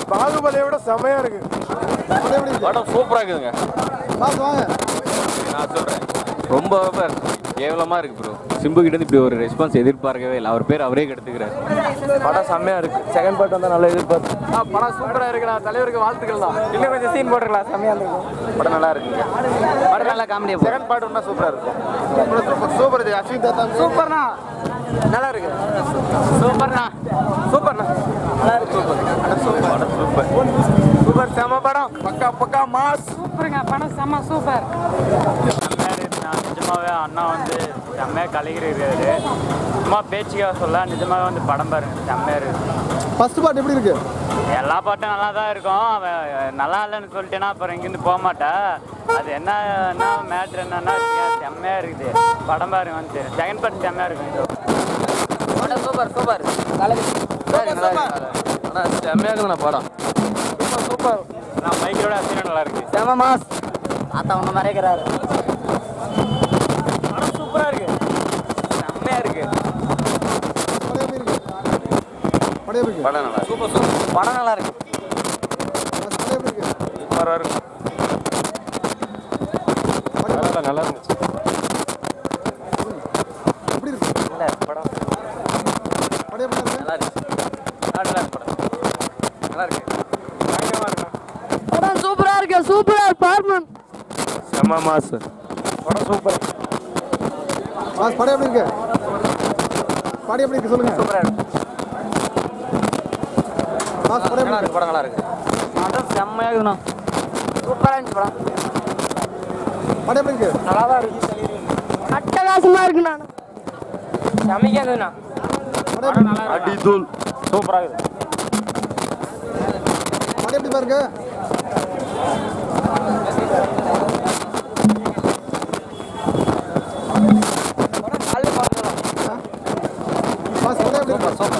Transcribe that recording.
பாகுபலியை விட செமையா இருக்கு படம் எப்படி இருக்கு படம் சூப்பரா இருக்குதுங்க பாஸ் வாங்க நான் சொல்றேன் ரொம்ப ரொம்ப கேவலமா இருக்கு ப்ரோ சிம்பு கிட்ட இருந்து இப்படி ஒரு ரெஸ்பான்ஸ் எதிர்பார்க்கவே இல்லை அவர் பேர் அவரே கெடுத்துக்கிறார் படம் செம்மையா இருக்கு செகண்ட் பார்ட் வந்தா நல்லா எதிர்பார்த்து படம் சூப்பரா இருக்குடா தலைவருக்கு வாழ்த்துக்கள் தான் இன்னும் கொஞ்சம் சீன் போட்டுருக்கலாம் செம்மையா இருக்கும் படம் நல்லா இருக்குங்க படம் நல்லா காமெடியா செகண்ட் பார்ட் வந்தா சூப்பரா இருக்கும் சூப்பர் சூப்பர் இது அஸ்வின் தாத்தா சூப்பர்ண்ணா நல்லா இருக்கு சூப்பர்ண்ணா சூப்பர்ண்ணா நல்லா இருக்கு சூப்பர் சூப்பர் சூப்பர் செம படம் பக்கா பக்கா மாஸ் சூப்பருங்க படம் செம்ம சூப்பர் நிஜமாவே அண்ணா வந்து செம்மையாக கலைகிறாரு சும்மா பேச்சுக்காக சொல்ல நிஜமாவே வந்து படம் பாருங்க செம்மையாக இருக்கு ஃபர்ஸ்ட் பார்ட் எப்படி இருக்கு எல்லா பாட்டும் நல்லா தான் இருக்கும் அவன் நல்லா இல்லைன்னு சொல்லிட்டேன்னா அப்புறம் இங்கேருந்து போக மாட்டேன் அது என்ன என்ன மேட்ரு என்னன்னா செம்மையாக இருக்குது படம் பாருங்க வந்து செகண்ட் பார்ட் செம்மையாக இருக்கும் படம் சூப்பர் சூப்பர் ஆனால் செம்மையா இருக்குதுண்ணா படம் சூப்பர் நான் மைக்கோட அசினம் நல்லா இருக்கு செம மாஸ் அத்தா ஒன்று மறைக்கிறாரு படம் சூப்பராக இருக்கு செம்மையாக இருக்கு படம் எப்படி இருக்கு படம் எப்படி இருக்கு படம் நல்லா சூப்பர் சூப்பர் படம் நல்லா இருக்கு படம் எப்படி இருக்கு சூப்பராக இருக்கு படம் நல்லா இருந்துச்சு எப்படி இருக்கு நல்லா இருக்கு படம் படம் எப்படி இருக்கு நல்லா இருக்கு நல்லா இருக்கு படம் நல்லா இருக்கு பயங்கரமா இருக்கு படம் சூப்பரா இருக்கு சூப்பரா பர்ஃபார்மன்ஸ் செம மாஸ் படம் சூப்பர் பாஸ் படம் எப்படி இருக்கு படம் எப்படி இருக்கு சொல்லுங்க சூப்பரா இருக்கு பாஸ் படம் எப்படி நல்லா இருக்கு இருக்கு படம் நல்லா இருக்கு படம் செம்மையா இருக்குண்ணா சூப்பரா இருந்துச்சு படம் படம் எப்படி இருக்கு நல்லா தான் இருக்கு அட்டகாசமா இருக்கு நான் செம்மையா இருக்குண்ணா படம் எப்படி இருக்கு? அடி தூள் சூப்பரா இருக்குது படம் எப்படி பாருங்க பாஸ் படம் எப்படி இருக்கு